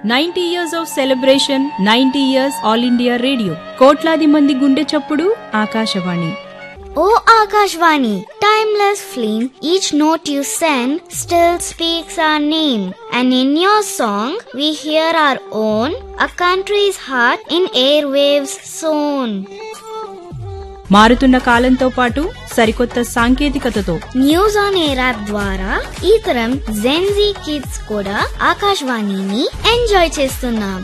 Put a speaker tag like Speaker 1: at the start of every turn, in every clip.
Speaker 1: Ninety years of celebration ninety years All India Radio కోట్లాది మంది గుండె చప్పుడు Akashvani
Speaker 2: O Akashvani, timeless flame, each note you send still speaks our name. And in your song, we hear our own, a country's heart in airwaves sown.
Speaker 1: మారుతున్న కాలంతో పాటు సరికొత్త సాంకేతికతతో
Speaker 2: news on air app ద్వారా ఈ తరం జెన్జీ కిడ్స్ కూడా ఆకాశవాణిని ఎంజాయ్ చేస్తున్నాం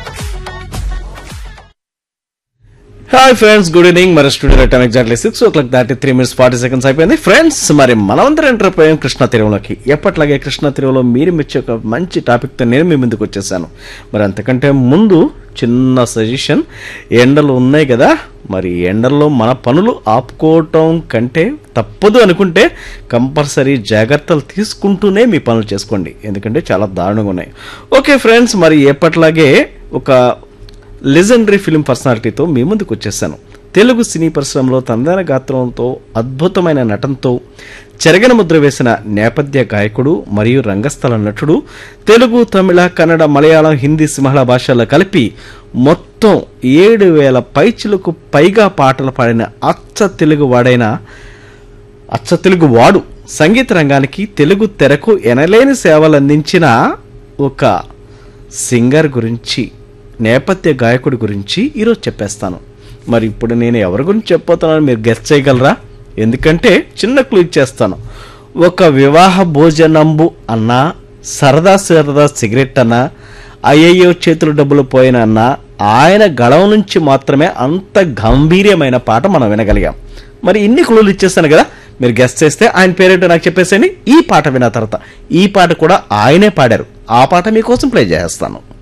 Speaker 3: హాయ్ ఫ్రెండ్స్ గుడ్ ఈవినింగ్ మరి studio time exactly six o'clock దాటి త్రీ మినిట్స్ ఫార్టీ సెకండ్స్ అయిపోయింది ఫ్రెండ్స్ మరి మనమందరం ఎంటర్ అయిపోయాం కృష్ణా తీరంలోకి ఎప్పట్లాగే కృష్ణా తీరంలో మీరు మెచ్చే ఒక మంచి టాపిక్తో నేను మీ ముందుకు వచ్చేసాను మరి అంతకంటే ముందు చిన్న సజెషన్ ఎండలు ఉన్నాయి కదా మరి ఎండల్లో మన పనులు ఆపుకోవటం కంటే తప్పదు అనుకుంటే కంపల్సరీ జాగ్రత్తలు తీసుకుంటూనే మీ పనులు చేసుకోండి ఎందుకంటే చాలా దారుణంగా ఉన్నాయి ఓకే ఫ్రెండ్స్ మరి ఎప్పట్లాగే ఒక లెజెండరీ ఫిలిం పర్సనాలిటీతో మీ ముందుకు వచ్చేసాను తెలుగు సినీ పరిశ్రమలో తందాన గాత్రంతో అద్భుతమైన నటనతో చెరగన ముద్ర వేసిన నేపథ్య గాయకుడు మరియు రంగస్థల నటుడు తెలుగు తమిళ కన్నడ మలయాళం హిందీ సింహళ భాషల్లో కలిపి మొత్తం ఏడు వేల పైచులకు పైగా పాటలు పాడిన అచ్చ తెలుగు వాడైన అచ్చ తెలుగు వాడు సంగీత రంగానికి తెలుగు తెరకు ఎనలేని సేవలు అందించిన ఒక సింగర్ గురించి నేపథ్య గాయకుడి గురించి ఈరోజు చెప్పేస్తాను మరి ఇప్పుడు నేను ఎవరి గురించి చెప్పబోతున్నాను మీరు గెస్ట్ చేయగలరా ఎందుకంటే చిన్న క్లూ ఇచ్చేస్తాను ఒక వివాహ భోజనంబు అన్నా సరదా సరదా సిగరెట్ అన్నా అయ్యయ్యో చేతులు డబ్బులు పోయిన అన్నా ఆయన గళం నుంచి మాత్రమే అంత గంభీర్యమైన పాట మనం వినగలిగాం మరి ఇన్ని క్లూలు ఇచ్చేస్తాను కదా మీరు గెస్ట్ చేస్తే ఆయన పేరేంటో నాకు చెప్పేసేయండి ఈ పాట విన్న తర్వాత ఈ పాట కూడా ఆయనే పాడారు ఆ పాట మీకోసం ప్లే చేస్తాను